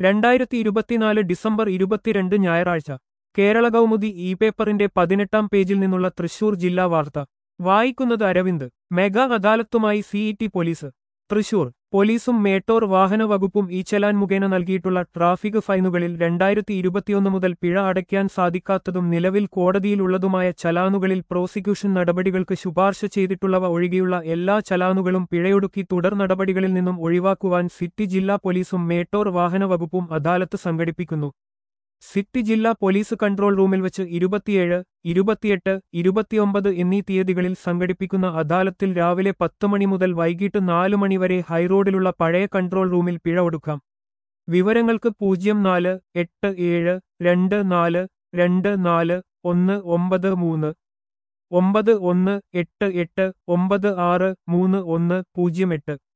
രണ്ടായിരത്തി ഇരുപത്തിനാല് ഡിസംബർ ഇരുപത്തിരണ്ട് ഞായറാഴ്ച കേരള കൗമുദി ഇ പേപ്പറിന്റെ പതിനെട്ടാം പേജിൽ നിന്നുള്ള തൃശൂർ ജില്ലാ വാർത്ത വായിക്കുന്നത് അരവിന്ദ് മെഗാ അദാലത്തുമായി സിഇടി പോലീസ് തൃശൂർ പോലീസും മേട്ടോർ വാഹന വകുപ്പും ഈ ചലാൻ മുഖേന നൽകിയിട്ടുള്ള ട്രാഫിക് ഫൈനുകളിൽ രണ്ടായിരത്തി ഇരുപത്തിയൊന്ന് മുതൽ പിഴ അടയ്ക്കാൻ സാധിക്കാത്തതും നിലവിൽ കോടതിയിലുള്ളതുമായ ചലാനുകളിൽ പ്രോസിക്യൂഷൻ നടപടികൾക്ക് ശുപാർശ ചെയ്തിട്ടുള്ളവ ഒഴികെയുള്ള എല്ലാ ചലാനുകളും പിഴയൊടുക്കി തുടർ നടപടികളിൽ നിന്നും ഒഴിവാക്കുവാൻ സിറ്റി ജില്ലാ പോലീസും മേട്ടോർ വാഹന വകുപ്പും അദാലത്ത് സംഘടിപ്പിക്കുന്നു സിറ്റി ജില്ലാ പോലീസ് കൺട്രോൾ റൂമിൽ വച്ച് ഇരുപത്തിയേഴ് ഇരുപത്തിയെട്ട് ഇരുപത്തിയൊമ്പത് എന്നീ തീയതികളിൽ സംഘടിപ്പിക്കുന്ന അദാലത്തിൽ രാവിലെ പത്ത് മണി മുതൽ വൈകിട്ട് നാല് മണിവരെ ഹൈറോഡിലുള്ള പഴയ കൺട്രോൾ റൂമിൽ പിഴ ഒടുക്കാം വിവരങ്ങൾക്ക് പൂജ്യം നാല് എട്ട് ഏഴ് രണ്ട് നാല് രണ്ട് നാല് ഒന്ന് ഒമ്പത് മൂന്ന് ഒമ്പത് ഒന്ന് എട്ട് എട്ട് ഒമ്പത് ആറ് മൂന്ന് ഒന്ന് പൂജ്യം എട്ട്